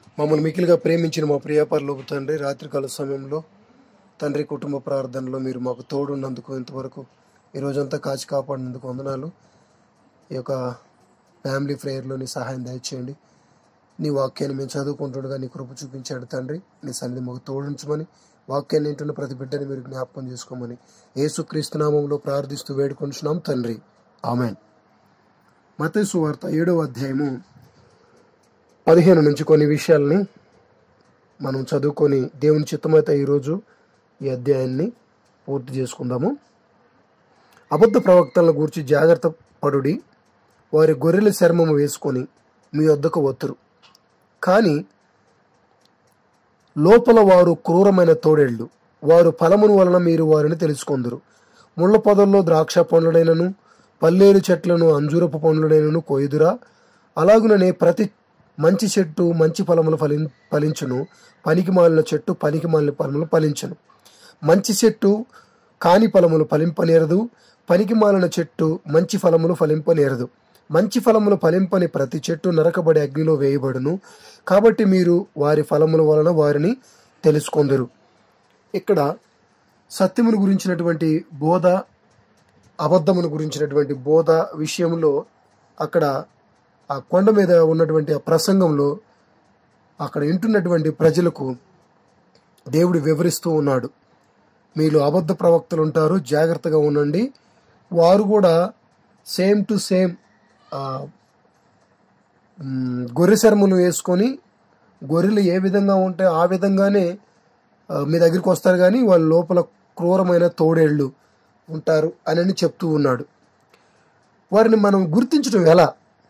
మమ్మల్ని మికిలిగా ప్రేమించిన మా ప్రియపరలోపు తండ్రి రాత్రికాల సమయంలో తండ్రి కుటుంబ ప్రార్థనలో మీరు మాకు తోడున్నందుకు ఇంతవరకు ఈ రోజంతా కాచి కాపాడినందుకు వందనాలు ఈ యొక్క ఫ్యామిలీ ప్రేయర్లో నీ సహాయం దయచేయండి నీ వాక్యాన్ని మేము చదువుకుంటుండగా నీ కృప చూపించాడు తండ్రి నీ సన్నిధి మాకు తోడించమని వాక్యాన్ని వింటున్న ప్రతి బిడ్డని మీరు జ్ఞాపకం చేసుకోమని యేసుక్రీస్తు నామంలో ప్రార్థిస్తూ వేడుకొంచున్నాం తండ్రి ఆమెన్ మతేసు వార్త ఏడవ అధ్యాయము పదిహేను నుంచి కొన్ని విషయాల్ని మనం చదువుకొని దేవుని చిత్తమైతే ఈరోజు ఈ అధ్యాయాన్ని పూర్తి చేసుకుందాము అబద్ధ ప్రవక్తలను గూర్చి జాగ్రత్త పడుడి వారి గొర్రెల చర్మము వేసుకొని మీ వద్దకు వత్తురు కానీ లోపల వారు క్రూరమైన తోడేళ్లు వారు ఫలమును వలన మీరు వారిని తెలుసుకొందురు ముళ్ళ పొదల్లో ద్రాక్ష పండ్లుడైనను పల్లేరు చెట్లను అంజూరపు పండ్లుడైనను కోయుదురా అలాగుననే ప్రతి మంచి చెట్టు మంచి ఫలములు ఫలిం ఫలించును పనికి మాలిన చెట్టు పనికి మాలిన ఫలములు ఫలించును మంచి చెట్టు కాని ఫలములు ఫలింపనేరదు పనికి మాలిన చెట్టు మంచి ఫలములు ఫలింపనేరదు మంచి ఫలములు ఫలింపని ప్రతి చెట్టు నరకబడి అగ్నిలో వేయబడును కాబట్టి మీరు వారి ఫలముల వలన వారిని తెలుసుకొందరు ఇక్కడ సత్యమును గురించినటువంటి బోధ అబద్ధమును గురించినటువంటి బోధ విషయంలో అక్కడ ఆ కొండ మీద ఉన్నటువంటి ఆ ప్రసంగంలో అక్కడ వింటున్నటువంటి ప్రజలకు దేవుడు వివరిస్తూ ఉన్నాడు మీలో అబద్ధ ప్రవక్తలు ఉంటారు జాగ్రత్తగా ఉండండి వారు కూడా సేమ్ టు సేమ్ గొర్రె చర్మలు వేసుకొని గొర్రెలు ఏ విధంగా ఉంటాయో ఆ విధంగానే ఆ, మీ దగ్గరికి వస్తారు కానీ వాళ్ళ లోపల క్రూరమైన తోడేళ్ళు ఉంటారు అని చెప్తూ ఉన్నాడు వారిని మనం గుర్తించడం ఎలా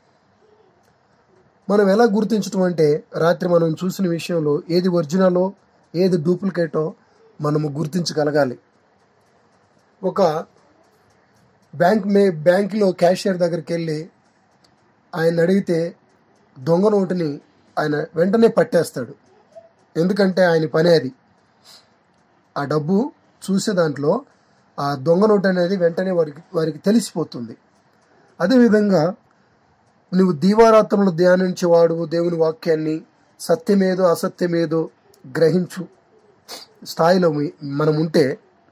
మనం ఎలా గుర్తించడం అంటే రాత్రి మనం చూసిన విషయంలో ఏది ఒరిజినలో ఏది డూప్లికేటో మనము గుర్తించగలగాలి ఒక బ్యాంక్ మే బ్యాంకులో క్యాషియర్ దగ్గరికి వెళ్ళి ఆయన అడిగితే దొంగ నోటుని ఆయన వెంటనే పట్టేస్తాడు ఎందుకంటే ఆయన పని అది ఆ డబ్బు చూసే దాంట్లో ఆ దొంగ నోటు అనేది వెంటనే వారికి వారికి తెలిసిపోతుంది అదేవిధంగా నువ్వు దీవారాత్రంలో ధ్యానించేవాడు దేవుని వాక్యాన్ని సత్యమేదో అసత్యమేదో గ్రహించు స్థాయిలో మీ- మనం ఉంటే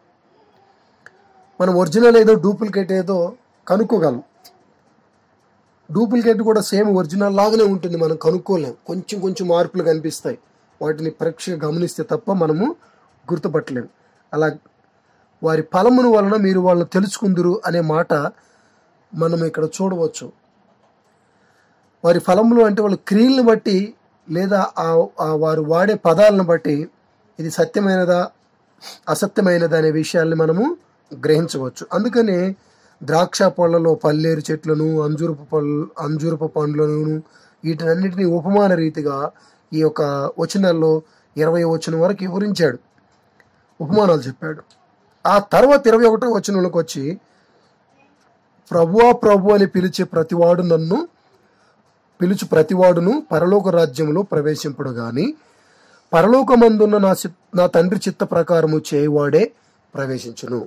మనం ఒరిజినల్ ఏదో డూప్లికేట్ ఏదో కనుక్కోగలం డూప్లికేట్ కూడా సేమ్ ఒరిజినల్ లాగానే ఉంటుంది మనం కనుక్కోలేం కొంచెం కొంచెం మార్పులు కనిపిస్తాయి వాటిని పరీక్ష గమనిస్తే తప్ప మనము గుర్తుపట్టలేం అలా వారి ఫలమును వలన మీరు వాళ్ళని తెలుసుకుందురు అనే మాట మనం ఇక్కడ చూడవచ్చు వారి ఫలములు అంటే వాళ్ళ క్రియలను బట్టి లేదా ఆ ఆ వారు వాడే పదాలను బట్టి ఇది సత్యమైనదా అసత్యమైనదా అనే విషయాల్ని మనము గ్రహించవచ్చు అందుకనే ద్రాక్ష పళ్ళలో పల్లేరు చెట్లను అంజూరపు పళ్ళు అంజూరపు పండ్లను వీటన్నిటిని ఉపమాన రీతిగా ఈ యొక్క వచనాల్లో ఇరవై వచనం వరకు వివరించాడు ఉపమానాలు చెప్పాడు ఆ తర్వాత ఇరవై ఒకటో వచనంలోకి వచ్చి ప్రభువా ప్రభు అని పిలిచే ప్రతివాడు నన్ను పిలుచు ప్రతివాడును పరలోక రాజ్యంలో ప్రవేశింపుడు గాని పరలోకమందున్న నా చిత్- నా తండ్రి చిత్త ప్రకారము చేయువాడే ప్రవేశించును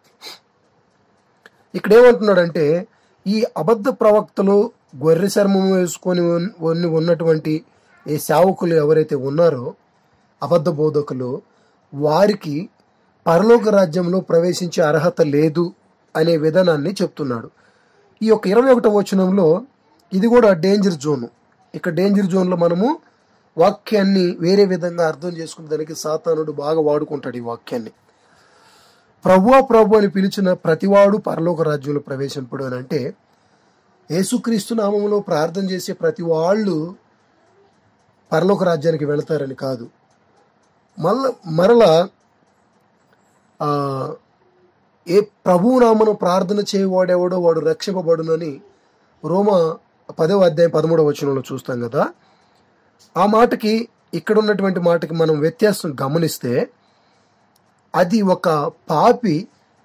ఇక్కడ ఏమంటున్నాడంటే ఈ అబద్ధ ప్రవక్తలు గొర్రె చర్మం వేసుకొని ఉన్- ఉన్ని ఉన్నటువంటి ఈ సేవకులు ఎవరైతే ఉన్నారో అబద్ధ బోధకులు వారికి పరలోక రాజ్యంలో ప్రవేశించే అర్హత లేదు అనే విధానాన్ని చెప్తున్నాడు ఈ యొక్క ఇరవై ఒకటో వచనంలో ఇది కూడా డేంజర్ జోన్ ఇక్కడ డేంజర్ జోన్లో మనము వాక్యాన్ని వేరే విధంగా అర్థం చేసుకునే దానికి సాతానుడు బాగా వాడుకుంటాడు ఈ వాక్యాన్ని ప్రభువా ప్రభు అని పిలిచిన ప్రతివాడు పరలోక రాజ్యంలో ప్రవేశింపడు అని అంటే యేసుక్రీస్తు నామములో ప్రార్థన చేసే ప్రతి వాళ్ళు పరలోక రాజ్యానికి వెళతారని కాదు మళ్ళా మరలా ఆ, ఏ ప్రభువు నామను ప్రార్థన చేయవాడెవడో వాడు రక్షింపబడునని రోమ పదవ అధ్యాయం పదమూడవ వచనంలో చూస్తాం కదా ఆ మాటకి ఇక్కడ ఉన్నటువంటి మాటకి మనం వ్యత్యాసం గమనిస్తే అది ఒక పాపి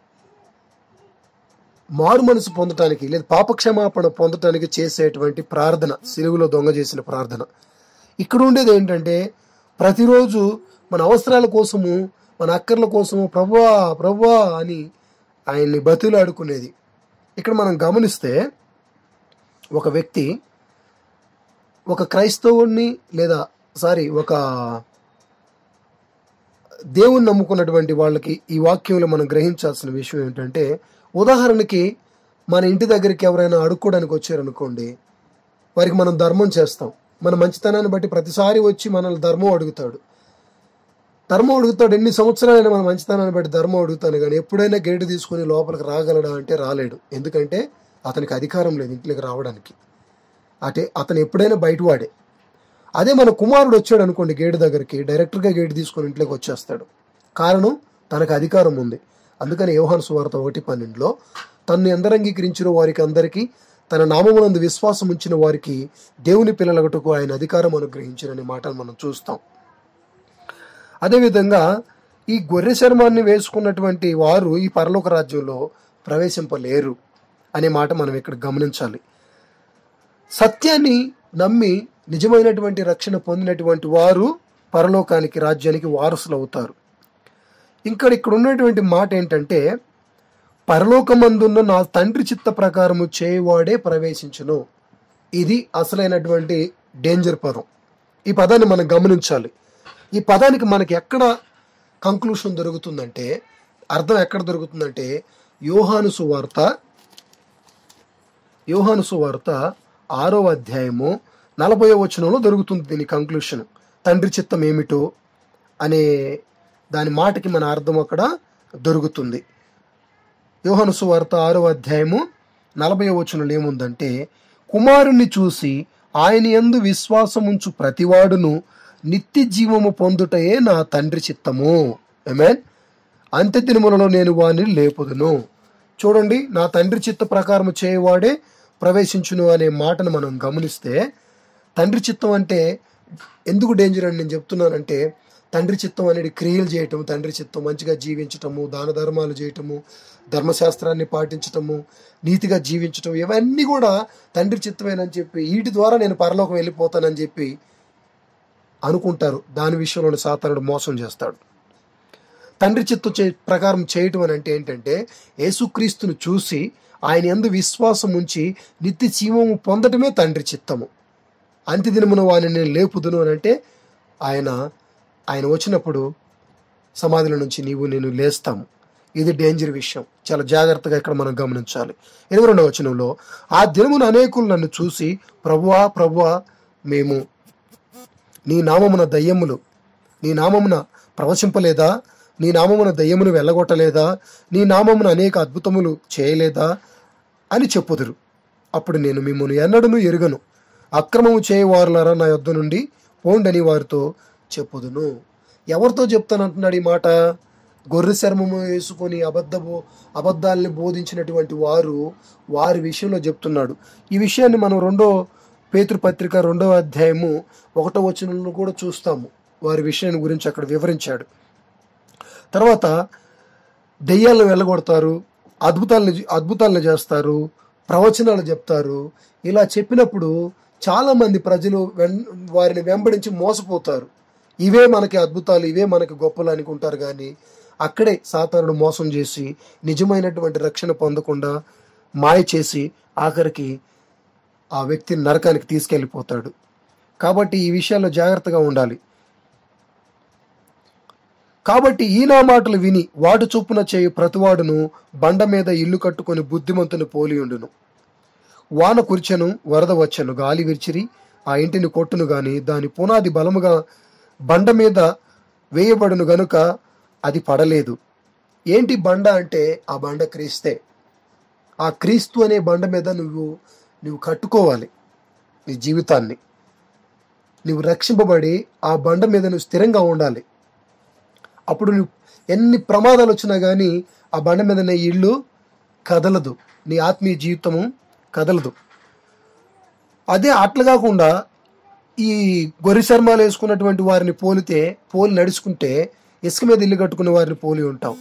మారు మనసు పొందటానికి లేదా పాపక్షమాపణ పొందటానికి చేసేటువంటి ప్రార్థన సిలువులో దొంగ చేసిన ప్రార్థన ఇక్కడ ఉండేది ఏంటంటే ప్రతిరోజు మన అవసరాల కోసము మన అక్కర్ల కోసము ప్రభువా ప్రభువా అని ఆయన్ని బతులాడుకునేది ఇక్కడ మనం గమనిస్తే ఒక వ్యక్తి ఒక క్రైస్తవుడిని లేదా సారీ ఒక దేవుని నమ్ముకున్నటువంటి వాళ్ళకి ఈ వాక్యంలో మనం గ్రహించాల్సిన విషయం ఏంటంటే ఉదాహరణకి మన ఇంటి దగ్గరికి ఎవరైనా అడుక్కోవడానికి వచ్చారనుకోండి వారికి మనం ధర్మం చేస్తాం మన మంచితనాన్ని బట్టి ప్రతిసారి వచ్చి మనల్ని ధర్మం అడుగుతాడు ధర్మం అడుగుతాడు ఎన్ని సంవత్సరాలైనా మన మంచితనాన్ని బట్టి ధర్మం అడుగుతాను కానీ ఎప్పుడైనా గేటు తీసుకుని లోపలికి రాగలడా అంటే రాలేడు ఎందుకంటే అతనికి అధికారం లేదు ఇంట్లోకి రావడానికి అంటే అతను ఎప్పుడైనా బయటవాడే అదే మన కుమారుడు వచ్చాడు అనుకోండి గేటు దగ్గరికి డైరెక్ట్గా గేటు తీసుకొని ఇంట్లోకి వచ్చేస్తాడు కారణం తనకు అధికారం ఉంది అందుకని యోహాను సువార్త ఒకటి పన్నెండులో తన్ను ఎందరు అంగీకరించిన వారికి అందరికీ తన నామమునందు విశ్వాసం ఉంచిన వారికి దేవుని పిల్లలగటకు ఆయన అధికారం అనుగ్రహించినని మాటను మనం చూస్తాం అదేవిధంగా ఈ గొర్రె చర్మాన్ని వేసుకున్నటువంటి వారు ఈ పరలోక రాజ్యంలో ప్రవేశింపలేరు అనే మాట మనం ఇక్కడ గమనించాలి సత్యాన్ని నమ్మి నిజమైనటువంటి రక్షణ పొందినటువంటి వారు పరలోకానికి రాజ్యానికి వారసులు అవుతారు ఇంకా ఇక్కడ ఉన్నటువంటి మాట ఏంటంటే పరలోకమందున్న నా తండ్రి చిత్త ప్రకారము చేయవాడే ప్రవేశించును ఇది అసలైనటువంటి డేంజర్ పదం ఈ పదాన్ని మనం గమనించాలి ఈ పదానికి మనకి ఎక్కడ కంక్లూషన్ దొరుకుతుందంటే అర్థం ఎక్కడ దొరుకుతుందంటే యోహాను సువార్త యోహాను సువార్త ఆరో అధ్యాయము నలభై వచనంలో దొరుకుతుంది దీని కంక్లూషన్ తండ్రి చిత్తం ఏమిటో అనే దాని మాటకి మన అర్థం అక్కడ దొరుకుతుంది యోహాను సువార్త ఆరో అధ్యాయము నలభై వచనంలో ఏముందంటే కుమారుణ్ణి చూసి ఆయన యందు విశ్వాసముంచు ప్రతివాడును నిత్య జీవము పొందుటయే నా తండ్రి చిత్తము ఏమేన్ అంత్య దినములలో నేను వాని లేపుదును చూడండి నా తండ్రి చిత్త ప్రకారం చేయవాడే ప్రవేశించును అనే మాటను మనం గమనిస్తే తండ్రి చిత్తం అంటే ఎందుకు డేంజర్ అని నేను చెప్తున్నానంటే తండ్రి చిత్తం అనేది క్రియలు చేయటం తండ్రి చిత్తం మంచిగా జీవించటము దాన ధర్మాలు చేయటము ధర్మశాస్త్రాన్ని పాటించటము నీతిగా జీవించటం ఇవన్నీ కూడా తండ్రి చిత్తమేనని చెప్పి వీటి ద్వారా నేను పరలోకం వెళ్ళిపోతానని చెప్పి అనుకుంటారు దాని విషయంలో సాతానుడు మోసం చేస్తాడు తండ్రి చిత్తం చే ప్రకారం చేయటం అని అంటే ఏంటంటే యేసుక్రీస్తును చూసి ఆయన ఎందు విశ్వాసం ఉంచి నిత్య జీవము పొందటమే తండ్రి చిత్తము అంత్యదినమున వారిని నేను లేపుదును అని అంటే ఆయన ఆయన వచ్చినప్పుడు సమాధుల నుంచి నీవు నేను లేస్తాము ఇది డేంజర్ విషయం చాలా జాగ్రత్తగా ఇక్కడ మనం గమనించాలి ఇరవై రెండవ వచనంలో ఆ దినమున అనేకులు నన్ను చూసి ప్రభువా ప్రభువా మేము నీ నామమున దయ్యములు నీ నామమున ప్రవచింపలేదా నీ నామమున దయ్యమును వెళ్ళగొట్టలేదా నీ నామమున అనేక అద్భుతములు చేయలేదా అని చెప్పుదురు అప్పుడు నేను మిమ్మల్ని ఎన్నడను ఎరుగను అక్రమము చేయవారులారా నా యొద్ద నుండి పోండని వారితో చెప్పుదును ఎవరితో చెప్తానంటున్నాడు ఈ మాట గొర్రె చర్మము వేసుకొని అబద్ధము అబద్ధాలని బోధించినటువంటి వారు వారి విషయంలో చెప్తున్నాడు ఈ విషయాన్ని మనం రెండో పేతృపత్రిక రెండవ అధ్యాయము ఒకటో వచనంలో కూడా చూస్తాము వారి విషయాన్ని గురించి అక్కడ వివరించాడు తర్వాత దెయ్యాలను వెళ్ళగొడతారు అద్భుతాలను అద్భుతాలను చేస్తారు ప్రవచనాలు చెప్తారు ఇలా చెప్పినప్పుడు చాలా మంది ప్రజలు వెన్ వారిని వెంబడించి మోసపోతారు ఇవే మనకి అద్భుతాలు ఇవే మనకి గొప్పలు అనుకుంటారు కానీ అక్కడే సాతానుడు మోసం చేసి నిజమైనటువంటి రక్షణ పొందకుండా మాయ చేసి ఆఖరికి ఆ వ్యక్తిని నరకానికి తీసుకెళ్ళిపోతాడు కాబట్టి ఈ విషయాల్లో జాగ్రత్తగా ఉండాలి కాబట్టి ఈ నా మాటలు విని వాటి చొప్పున చేయు ప్రతివాడును బండ మీద ఇల్లు కట్టుకొని బుద్ధిమంతుని పోలియుండును వాన కురిచెను వరద వచ్చెను గాలి విరిచిరి ఆ ఇంటిని కొట్టును గాని దాని పునాది బలముగా బండ మీద వేయబడును గనుక అది పడలేదు ఏంటి బండ అంటే ఆ బండ క్రీస్తే ఆ క్రీస్తు అనే బండ మీద నువ్వు నువ్వు కట్టుకోవాలి నీ జీవితాన్ని నువ్వు రక్షింపబడి ఆ బండ మీద నువ్వు స్థిరంగా ఉండాలి అప్పుడు నువ్వు ఎన్ని ప్రమాదాలు వచ్చినా కానీ ఆ బండ మీద నీ ఇల్లు కదలదు నీ ఆత్మీయ జీవితము కదలదు అదే అట్లా కాకుండా ఈ గొర్రె చర్మాలు వేసుకున్నటువంటి వారిని పోలితే పోలి నడుచుకుంటే ఇసుక మీద ఇల్లు కట్టుకున్న వారిని పోలి ఉంటాం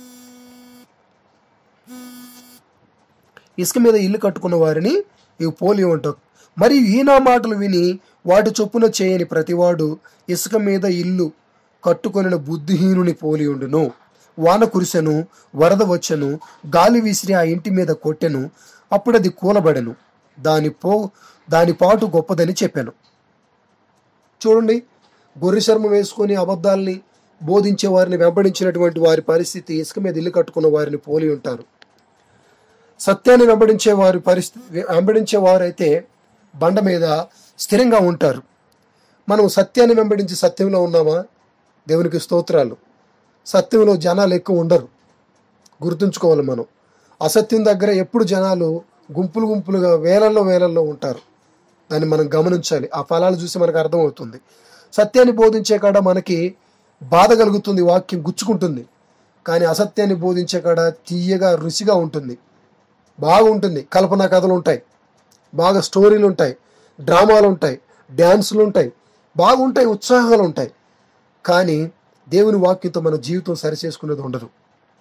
ఇసుక మీద ఇల్లు కట్టుకున్న వారిని ఇవి పోలి ఉంటాం మరియు ఈ నా మాటలు విని వాటి చొప్పున చేయని ప్రతివాడు ఇసుక మీద ఇల్లు కట్టుకొనిన బుద్ధిహీనుని పోలి ఉండును వాన కురిసెను వరద వచ్చెను గాలి విసిరి ఆ ఇంటి మీద కొట్టెను అప్పుడు అది కూలబడెను దాని పో దాని పాటు గొప్పదని చెప్పాను చూడండి గొర్రె చర్మం వేసుకొని అబద్ధాల్ని బోధించే వారిని వెంబడించినటువంటి వారి పరిస్థితి ఇసుక మీద ఇల్లు కట్టుకున్న వారిని పోలి ఉంటారు సత్యాన్ని వెంబడించే వారి పరిస్థితి వెంబడించే వారైతే బండ మీద స్థిరంగా ఉంటారు మనం సత్యాన్ని వెంబడించి సత్యంలో ఉన్నామా దేవునికి స్తోత్రాలు సత్యంలో జనాలు ఎక్కువ ఉండరు గుర్తుంచుకోవాలి మనం అసత్యం దగ్గర ఎప్పుడు జనాలు గుంపులు గుంపులుగా వేలల్లో వేలల్లో ఉంటారు దాన్ని మనం గమనించాలి ఆ ఫలాలు చూసి మనకు అర్థమవుతుంది సత్యాన్ని బోధించే కాడ మనకి బాధ కలుగుతుంది వాక్యం గుచ్చుకుంటుంది కానీ అసత్యాన్ని బోధించే కాడ తీయగా రుచిగా ఉంటుంది బాగుంటుంది కల్పనా కథలు ఉంటాయి బాగా స్టోరీలు ఉంటాయి డ్రామాలు ఉంటాయి డ్యాన్సులు ఉంటాయి బాగుంటాయి ఉత్సాహాలు ఉంటాయి కానీ దేవుని వాక్యంతో మన జీవితం సరిచేసుకునేది ఉండదు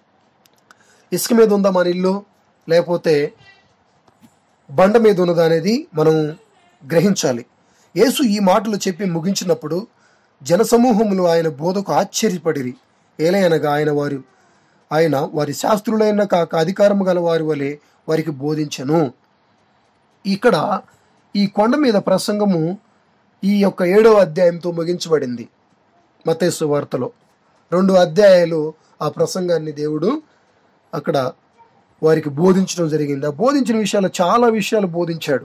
ఇసుక మీద ఉందా మన ఇల్లు లేకపోతే బండ మీద ఉన్నదా అనేది మనం గ్రహించాలి యేసు ఈ మాటలు చెప్పి ముగించినప్పుడు జనసమూహములు ఆయన బోధకు ఆశ్చర్యపడిరి ఏలయనగా ఆయన వారు ఆయన వారి శాస్త్రులైన కాక అధికారము గల వారి వలె వారికి బోధించను ఇక్కడ ఈ కొండ మీద ప్రసంగము ఈ యొక్క ఏడవ అధ్యాయంతో ముగించబడింది మతేసు వార్తలో రెండు అధ్యాయాలు ఆ ప్రసంగాన్ని దేవుడు అక్కడ వారికి బోధించడం జరిగింది ఆ బోధించిన విషయాలు చాలా విషయాలు బోధించాడు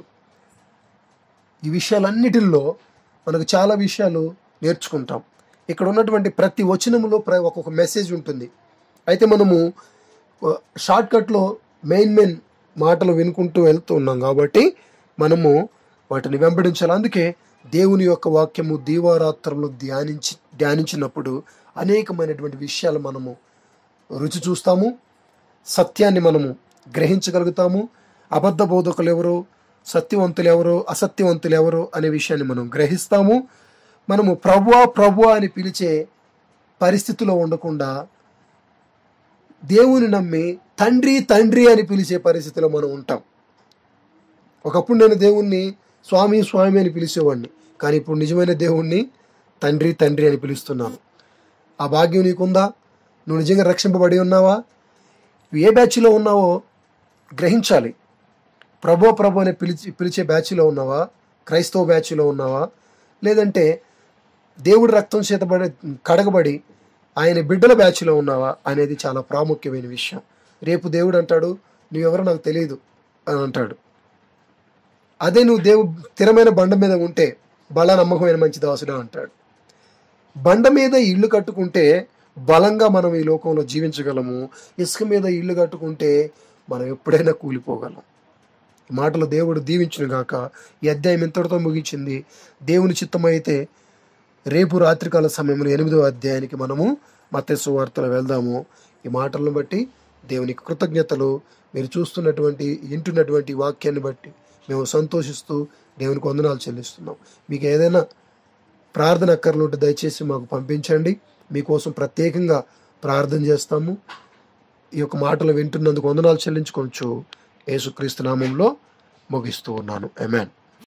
ఈ విషయాలన్నిటిల్లో మనకు చాలా విషయాలు నేర్చుకుంటాం ఇక్కడ ఉన్నటువంటి ప్రతి వచనములో ప్ర ఒక్కొక్క మెసేజ్ ఉంటుంది అయితే మనము షార్ట్ కట్లో మెయిన్ మెయిన్ మాటలు వినుకుంటూ వెళ్తూ ఉన్నాం కాబట్టి మనము వాటిని వెంబడించాలి అందుకే దేవుని యొక్క వాక్యము దీవారాత్రంలో ధ్యానించి ధ్యానించినప్పుడు అనేకమైనటువంటి విషయాలు మనము రుచి చూస్తాము సత్యాన్ని మనము గ్రహించగలుగుతాము అబద్ధ బోధకులు ఎవరు సత్యవంతులు ఎవరు అసత్యవంతులు ఎవరు అనే విషయాన్ని మనం గ్రహిస్తాము మనము ప్రభువా ప్రభువా అని పిలిచే పరిస్థితిలో ఉండకుండా దేవుని నమ్మి తండ్రి తండ్రి అని పిలిచే పరిస్థితిలో మనం ఉంటాం ఒకప్పుడు నేను దేవుణ్ణి స్వామి స్వామి అని పిలిచేవాడిని కానీ ఇప్పుడు నిజమైన దేవుణ్ణి తండ్రి తండ్రి అని పిలుస్తున్నాను ఆ భాగ్యం నీకుందా నువ్వు నిజంగా రక్షింపబడి ఉన్నావా నువ్వు ఏ బ్యాచ్లో ఉన్నావో గ్రహించాలి ప్రభో ప్రభు అని పిలిచి పిలిచే బ్యాచ్లో ఉన్నావా క్రైస్తవ బ్యాచ్లో ఉన్నావా లేదంటే దేవుడి రక్తం చేతబడి కడగబడి ఆయన బిడ్డల బ్యాచ్లో ఉన్నావా అనేది చాలా ప్రాముఖ్యమైన విషయం రేపు దేవుడు అంటాడు నువ్వెవరో నాకు తెలియదు అని అంటాడు అదే నువ్వు దేవు స్థిరమైన బండ మీద ఉంటే బల నమ్మకమైన మంచి దాసుడు అంటాడు బండ మీద ఇల్లు కట్టుకుంటే బలంగా మనం ఈ లోకంలో జీవించగలము ఇసుక మీద ఇల్లు కట్టుకుంటే మనం ఎప్పుడైనా కూలిపోగలం ఈ మాటలు దేవుడు దీవించును గాక ఈ అధ్యాయం ఇంతటితో ముగించింది దేవుని చిత్తమైతే రేపు రాత్రికాల సమయంలో ఎనిమిదో అధ్యాయానికి మనము మత్స్సు వార్తలు వెళ్దాము ఈ మాటలను బట్టి దేవునికి కృతజ్ఞతలు మీరు చూస్తున్నటువంటి వింటున్నటువంటి వాక్యాన్ని బట్టి మేము సంతోషిస్తూ దేవునికి వందనాలు చెల్లిస్తున్నాం మీకు ఏదైనా ప్రార్థన అక్కర్లు ఉంటే దయచేసి మాకు పంపించండి మీకోసం ప్రత్యేకంగా ప్రార్థన చేస్తాము ఈ యొక్క మాటలు వింటున్నందుకు వందనాలు చెల్లించుకోవచ్చు యేసుక్రీస్తు నామంలో ముగిస్తూ ఉన్నాను ఎమెన్